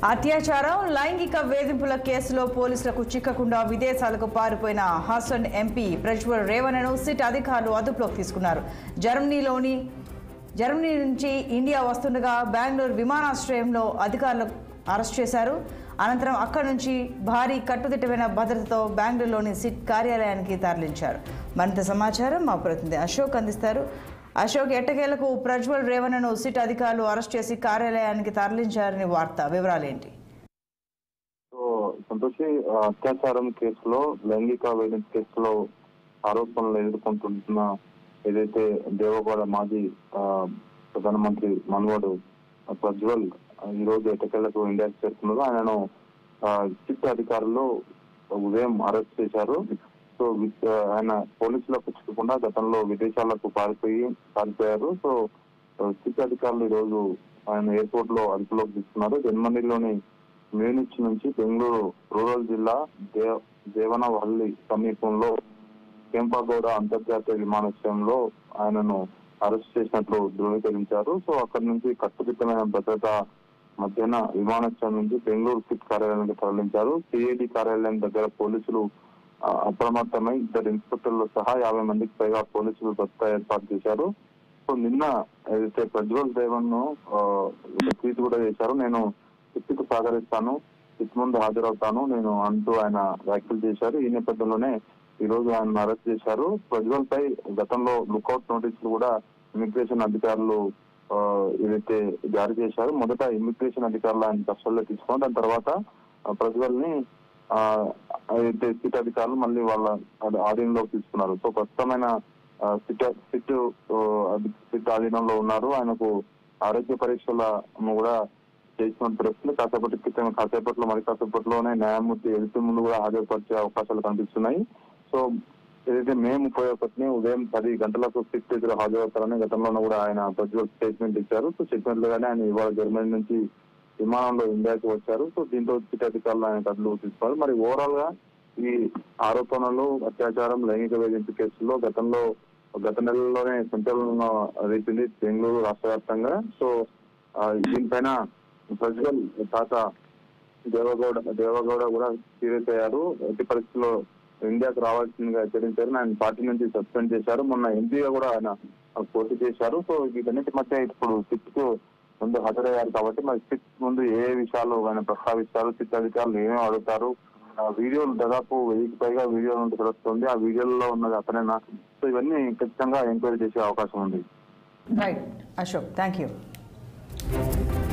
అత్యాచారం లైంగిక వేధింపుల కేసులో పోలీసులకు చిక్కకుండా విదేశాలకు పారిపోయిన హాసన్ ఎంపీ ప్రజ్వల్ రేవణను సిట్ అధికారులు అదుపులోకి తీసుకున్నారు జర్మనీలోని జర్మనీ నుంచి ఇండియా వస్తుండగా బెంగళూరు విమానాశ్రయంలో అధికారులు అరెస్ట్ చేశారు అనంతరం అక్కడి నుంచి భారీ కట్టుదిట్టమైన భద్రతతో బెంగళూరులోని సిట్ కార్యాలయానికి తరలించారు మరింత సమాచారం మా ప్రతినిధి అశోక్ అందిస్తారు అశోక్ ఎట్టకేలకు ప్రజ్వల్ రేవణను సిట్ అధికారులు అరెస్ట్ చేసి కార్యాలయానికి తరలించారని వార్త వివరాలేంటి సో సంతోషి ఆ, అత్యాచారం కేసులో లైంగిక వేధింపు కేసులో ఆరోపణలు ఎదుర్కొంటున్న ఏదైతే దేవగౌడ మాజీ ఆ, ప్రధానమంత్రి మనవడు ఆ, ప్రజ్వల్ ఆ, ఈ రోజు ఎటకెళ్లకు ఇండియాకి చేరుకున్నారు ఆయనను ఆ, సిట్ అధికారులు ఉదయం అరెస్ట్ చేశారు సో విత్- ఆ, ఆయన పోలీసులకు చిక్కకుండా గతంలో విదేశాలకు పారిపోయి పారిపోయారు సో సిట్ అధికారులు ఈ రోజు ఆయన ఎయిర్పోర్ట్ లో అదుపులోకి తీసుకున్నారు జర్మనీలోని మ్యూనిచ్ నుంచి బెంగళూరు రూరల్ జిల్లా దే దేవనవల్లి సమీపంలో కేంపాగౌడ అంతర్జాతీయ విమానాశ్రయంలో ఆయనను అరెస్ట్ చేసినట్లు ధృవీకరించారు సో అక్కడి నుంచి కట్టుదిట్టమైన భద్రత మధ్యన విమానాశ్రయం నుంచి బెంగళూరు సిట్ కార్యాలయానికి తరలించారు సిఐడి కార్యాలయం దగ్గర పోలీసులు ఆ, అప్రమత్తమై ఇద్దరు ఇన్స్పెక్టర్లు సహా యాభై మందికి పైగా పోలీసులు భద్రత ఏర్పాటు చేశారు సో నిన్న ఏదైతే ప్రజ్వల్ దేవన్ ను ఆ, ఒక ట్వీట్ కూడా చేశారు నేను సిట్టుకు సహకరిస్తాను సిట్ ముందు హాజరవుతాను నేను అంటూ ఆయన వ్యాఖ్యలు చేశారు ఈ నేపథ్యంలోనే ఈ రోజు ఆయన అరెస్ట్ చేశారు ప్రజ్వల్ పై గతంలో లుకౌట్ నోటీసులు కూడా ఇమిగ్రేషన్ అధికారులు ఆ, ఏదైతే జారీ చేశారు మొదట ఇమిగ్రేషన్ అధికారులు ఆయన కస్టడీలో తీసుకుని దాని తర్వాత ఆ, ప్రజ్వల్ ని ఆ, అయితే సిట్ అధికారులు మళ్ళీ వాళ్ళ ఆధీ- ఆధీనంలోకి తీసుకున్నారు సో ప్రస్తుతమైన ఆ, సిట్ సిట్ ఆ, అధి- సిట్ ఆధీనంలో ఉన్నారు ఆయనకు ఆరోగ్య పరీక్షలను కూడా చేసినట్టు తెలుస్తుంది కాసేపటి క్రితం కాసేపట్లో మరి కాసేపట్లోనే న్యాయమూర్తి ఎదుటి ముందు కూడా హాజరుపరిచే అవకాశాలు కనిపిస్తున్నాయి సో ఏదైతే మే ముప్పై ఒకటిని ఉదయం పది గంటలకు సిట్ ఎదురు హాజరవుతారని గతంలో కూడా ఆయన ప్రజ్వల్ స్టేట్మెంట్ ఇచ్చారు సో స్టేట్మెంట్ లోనే ఆయన ఇవాళ జర్మనీ నుంచి విమానంలో ఇండియాకి వచ్చారు సో దీంతో సిట్ అధికారులు ఆయన కథలు తీసుకున్నారు మరి ఓవరాల్ గా ఈ ఆరోపణలు అత్యాచారం లైంగిక వేధింపు కేసుల్లో గతంలో గత నెలలోనే సంచలనం రేపింది బెంగళూరు రాష్ట్ర వ్యాప్తంగా సో ఆ, దీనిపైన ప్రజ్వల్ తాత దేవగౌడ దేవగౌడ కూడా సీరియస్ అయ్యారు ఎట్టి పరిస్థితుల్లో ఇండియాకు రావాల్సిందిగా హెచ్చరించారు ఆయన పార్టీ నుంచి సస్పెండ్ చేశారు మొన్న ఎంపీగా కూడా ఆయన పోటీ చేశారు సో వీటన్నిటి మధ్య ఇప్పుడు సిట్ కు ముందు హాజరయ్యారు కాబట్టి మరి సిట్ ముందు ఏ విషయాలు ఆయన ప్రస్తావిస్తారు సిట్ అధికారులు ఏమేమి అడుగుతారు ఆ వీడియోలు దాదాపు వెయ్యికి పైగా వీడియోలు ఉంటే తెలుస్తుంది ఆ వీడియోలో ఉన్నది అతనేనా సో ఇవన్నీ ఖచ్చితంగా ఎంక్వైరీ చేసే అవకాశం ఉంది రైట్ అశోక్ థ్యాంక్ యూ